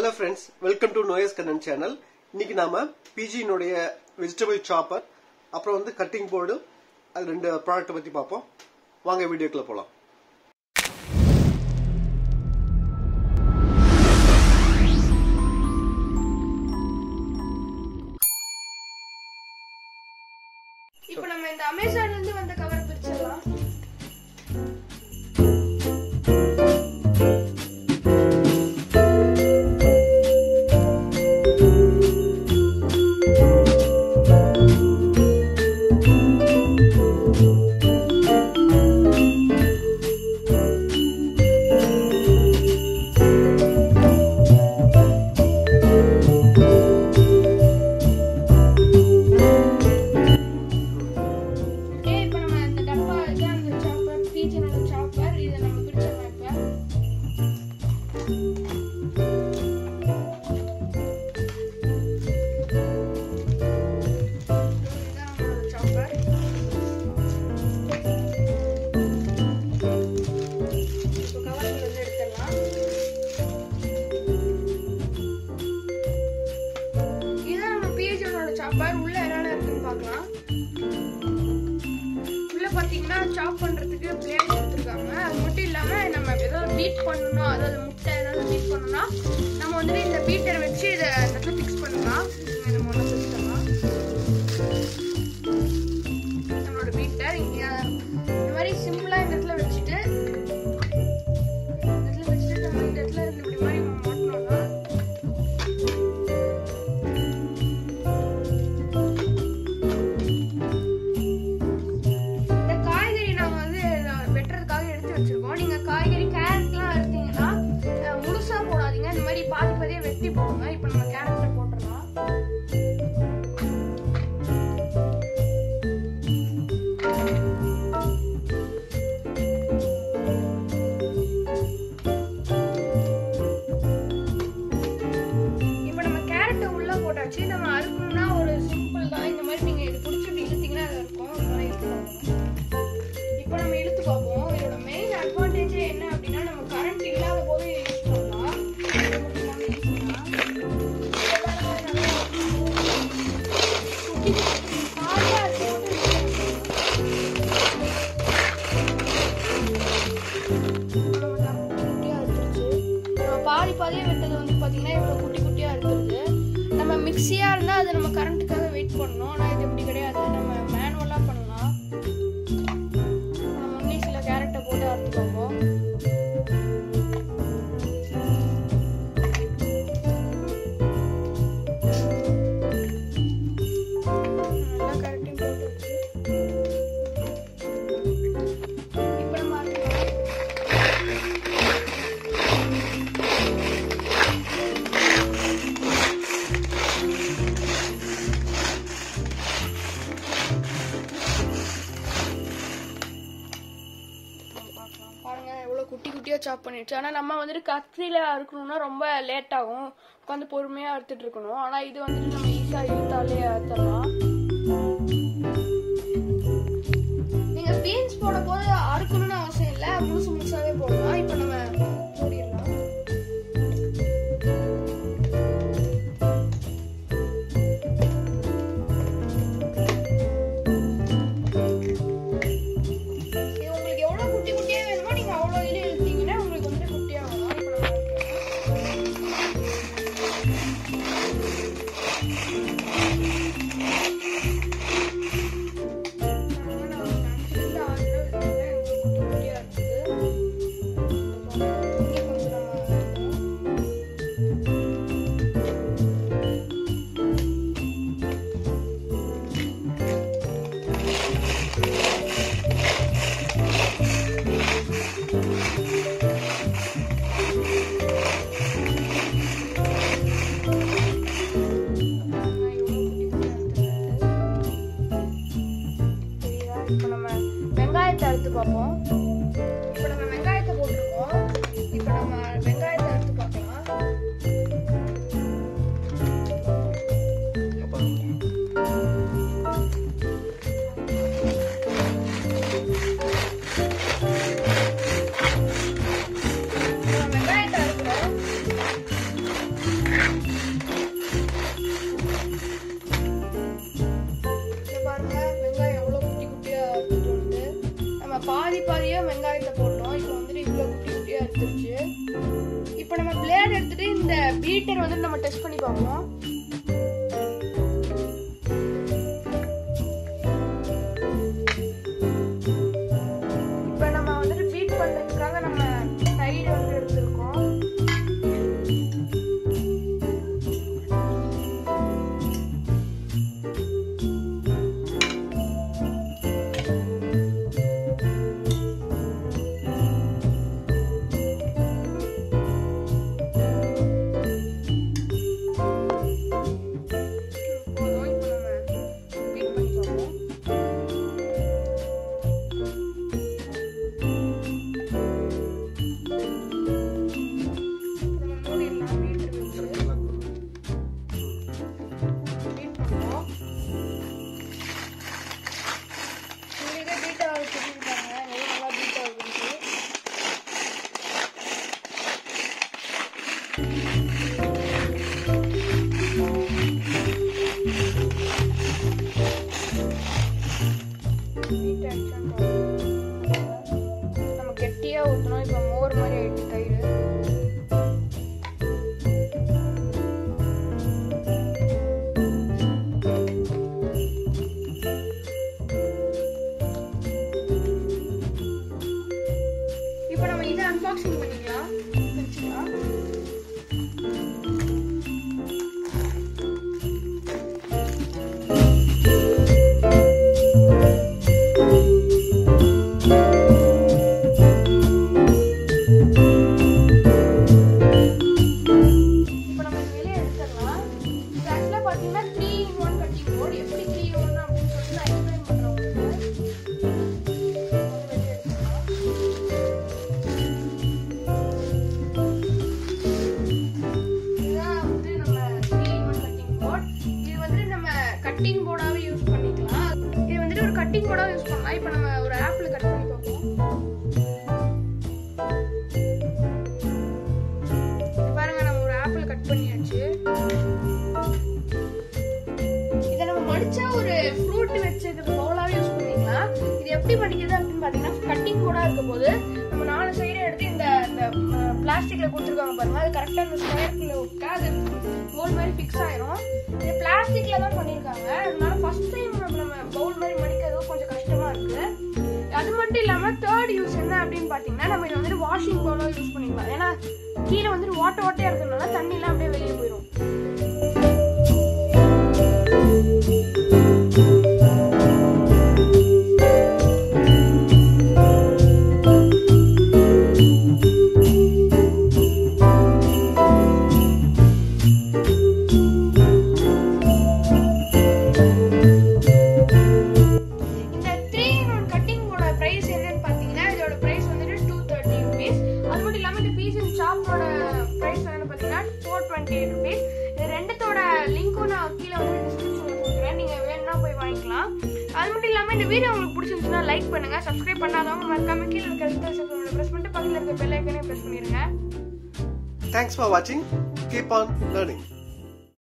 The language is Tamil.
Hello friends welcome to Noyas Kannan channel இன்னைக்கு நாம பிஜியினுடைய வெஜிடபிள் சாப்பர் அப்புறம் வந்து கட்டிங் போர்டு அது ரெண்டு ப்ராடக்ட்டை பத்தி பார்ப்போம் வாங்க வீடியோக்குள்ள போலாம் இப்போ நம்ம இந்த அமேசான்ல இருந்து வந்த கவரை பிரிச்சிடலாம் ஓகே இப்போ நம்ம இந்த டப்பா இதான் அந்த சாப்பர் பீச்சனோட சாப்பர் இதை நம்ம பிரிச்சிடலாம் இப்போ இதுதான் நம்மளோட சாப்பர் இப்போ கவர்ல வந்து எடுத்துடலாம் இதுதான் நம்ம பிஹெச்ஓட சாப்பர் உள்ள என்னென்ன இருக்குன்னு பார்க்கலாம் உள்ள பாத்தீங்கன்னா சாப் பண்றதுக்கு பிளேட் கொடுத்துருக்காங்க அது மட்டும் இல்லாம நம்ம ஏதாவது பீட் பண்ணணும் அதாவது முட்டை ஏதாவது பீட் பண்ணணும்னா நம்ம வந்துட்டு இந்த பீட்டர் வச்சு இதை அந்த இடத்துல ஃபிக்ஸ் பண்ணலாம் இங்க நம்ம ஒன்று வச்சுக்கலாம் நம்மளோட பீட்டர் இங்க இந்த மாதிரி சிம்பிளா இந்த இடத்துல வச்சுட்டு இந்த இடத்துல வச்சுட்டு நம்ம இந்த இடத்துல இருந்து இப்படி மாதிரி மாட்டணும்னா இந்த காய்கறி நாங்க வந்து வெட்டுறதுக்காக எடுத்து வச்சிருக்கோம் நீங்க காய்கறி கேரட்லாம் எடுத்தீங்கன்னா அஹ், முழுசா போடாதீங்க இந்த மாதிரி பாதி பாதியா வெட்டி போடுங்க இப்போ நம்ம கேரட்ல போட்டுடலாம் இப்போ நம்ம கேரட்டை உள்ள போட்டாச்சு நம்ம அறுக்கணும்னா ஒரு சிம்பிள் தான் இந்த மாதிரி நீங்க இது பிடிச்சி இப்படி இழுத்தீங்கன்னா அது இருக்கும் இந்த மாதிரி இழுத்து பார்ப்போம். இப்போ நம்ம இழுத்து பார்ப்போம் இதோட மெயின் அட்வான்டேஜ் என்ன அப்படின்னா நம்ம கரண்ட் இல்லாத போது யூஸ் பண்ணலாம் இது மட்டும் இல்லாம use பண்ணலாம். இதெல்லாம் நல்லா குட்டி குட்டி பாதியா அரிசி போட்டு அவ்வளவுதான். குட்டியா அறுத்துருச்சு. நம்ம பாதி பாதியா வெட்டது வந்து பாத்தீங்கன்னா இவ்வளவு குட்டி குட்டியா இருக்கிறது நம்ம மிக்சியா இருந்தா அது நம்ம கரண்ட்டுக்காக வெயிட் பண்ணணும் ஆனா இது இப்படி கிடையாது நம்ம மேனுவலா பண்ணலாம் நம்ம முன்னே சில கேரட்டை போட்டு அறுத்து பார்ப்போம் நல்லா கேரட்டையும் போட்டு வச்சு இப்போ நம்ம அறுத்துக்கலாம் பாருங்க எவ்வளோ குட்டி குட்டியாக சாப் பண்ணிடுச்சு ஆனால் நம்ம வந்துட்டு கத்திரியில் அறுக்கணும்னா ரொம்ப லேட் ஆகும் உட்காந்து பொறுமையாக அறுத்துட்டு இருக்கணும் ஆனால் இது வந்துட்டு நம்ம ஈஸியாக இழுத்தாலே அறுத்துடலாம் நீங்கள் பீன்ஸ் போட போது அறுக்கணும்னு அவசியம் இல்லை முழுசு முழுசாவே போடலாம் இப்போ நம்ம மூடிடலாம் இது உங்களுக்கு எவ்வளோ குட்டி குட்டியாக வேணுமோ நீங்கள் அவ்வளோ இழு இழுத்தீங்கன்னா உங்களுக்கு வந்துட்டு குட்டியாக வரும் இப்போ நம்ம அறுக்கலாம். நான் நினைச்சிருந்த ஆறு ரூபா வித்தேன். எனக்கு குட்டி குட்டியா இருக்குது. இந்த பீட்டர் வந்து நம்ம டெஸ்ட் பண்ணி பார்ப்போம் இப்போ நம்ம வந்துட்டு பீட் பண்றதுக்காக நம்ம தயிர் வந்து எடுத்திருக்கோம் போதும் இப்போ நம்ம பீட் பண்ணி பார்ப்போம் நம்ம மூடிடலாம் பீட்டர் வச்சு பீட் பண்ணுவோம் உங்களுக்கே பீட் ஆகுது தெரிஞ்சுட்டாங்க எவ்வளோ நல்லா பீட் ஆகுதுன்ட்டு பீட் ஆயிடுச்சான்னு பார்ப்போம். நம்ம கெட்டியா ஊற்றணும் இப்போ மோர் மாதிரி ஆயிடுச்சு தயிர் இப்போ நம்ம இதை அன்பாக்சிங் பண்ணிக்கலாம் வச்சுக்கலாம் இப்போ நம்ம இந்த வெளியே எடுத்துடலாம் இது ஆக்சுவலாக பார்த்தீங்கன்னா three in one cutting board எப்படி த்ரீ இன் ஒன் அப்படின்னு சொல்லிட்டு நான் எக்ஸ்பிளைன் பண்ணுறேன் உங்களுக்கு வெளியே எடுத்துக்கலாம் இதுதான் வந்து நம்ம three in one cutting board இது வந்துட்டு நம்ம கட்டிங் போர்டாவே யூஸ் பண்ணிக்கலாம் இது வந்துட்டு ஒரு கட்டிங் போர்டாக யூஸ் பண்ணலாம் இப்போ நம்ம ஒரு ஆப்பிள் கட் பண்ணி பார்ப்போம் பாருங்க நம்ம ஒரு ஆப்பிள் கட் பண்ணியாச்சு இதை நம்ம மடிச்சா ஒரு ஃப்ரூட் வச்சுக்கிறது பவுலாவே யூஸ் பண்ணிக்கலாம் இது எப்படி படிக்கிறது அப்படின்னு பாத்தீங்கன்னா கட்டிங் கூட இருக்க போது நம்ம நாலு சைடு எடுத்து இந்த இந்த பிளாஸ்டிக்ல கொடுத்துருக்காங்க பாருங்க அது கரெக்டா இந்த ஸ்கொயர்க்குள்ள விட்டா அது பவுல் மாதிரி ஃபிக்ஸ் ஆயிரும் இது பிளாஸ்டிக்ல தான் பண்ணிருக்காங்க அதனால ஃபர்ஸ்ட் டைம் நம்ம பவுல் மாதிரி மடிக்கிறது கொஞ்சம் கஷ்டமா இருக்கு அது மட்டும் இல்லாம தேர்ட் யூஸ் என்ன அப்படின்னு பாத்தீங்கன்னா நம்ம இதை வந்துட்டு வாஷிங் பவுலா யூஸ் பண்ணிக்கலாம் ஏன்னா கீழே வந்துட்டு ஓட்ட ஓட்டையா இருக்கிறதுனால தண்ணி எல்லாம் அப்படியே வெளியே போயிடும் இந்த த்ரீ இன் ஒன் கட்டிங்கோட பிரைஸ் என்னன்னு பாத்தீங்கன்னா இதோட பிரைஸ் வந்துட்டு டூ தேர்ட்டி ருபீஸ் அது மட்டும் இல்லாம இந்த பீஸ் அண்ட் ஷாப்போட பிரைஸ் என்னன்னு பாத்தீங்கன்னா ஃபோர் டுவெண்ட்டி எயிட் ருபீஸ் இது ரெண்டுத்தோட லிங்க்கும் நான் கீழே வந்து டிஸ்கிரிப்ஷன்ல கொடுக்குறேன் நீங்க வேணும்னா போய் வாங்கிக்கலாம் அது மட்டும் இல்லாம இந்த வீடியோ உங்களுக்கு பிடிச்சிருந்துச்சுன்னா லைக் பண்ணுங்க சப்ஸ்கிரைப் பண்ணாதவங்க மறக்காம கீழே இருக்கிற பிரஸ் பண்ணிட்டு பக்கத்துல இருக்க பெல் ஐக்கனே பிரஸ் பண்ணிருங்க தேங்க்ஸ் ஃபார் வாட்சிங் கீப் ஆன் லேர்னிங்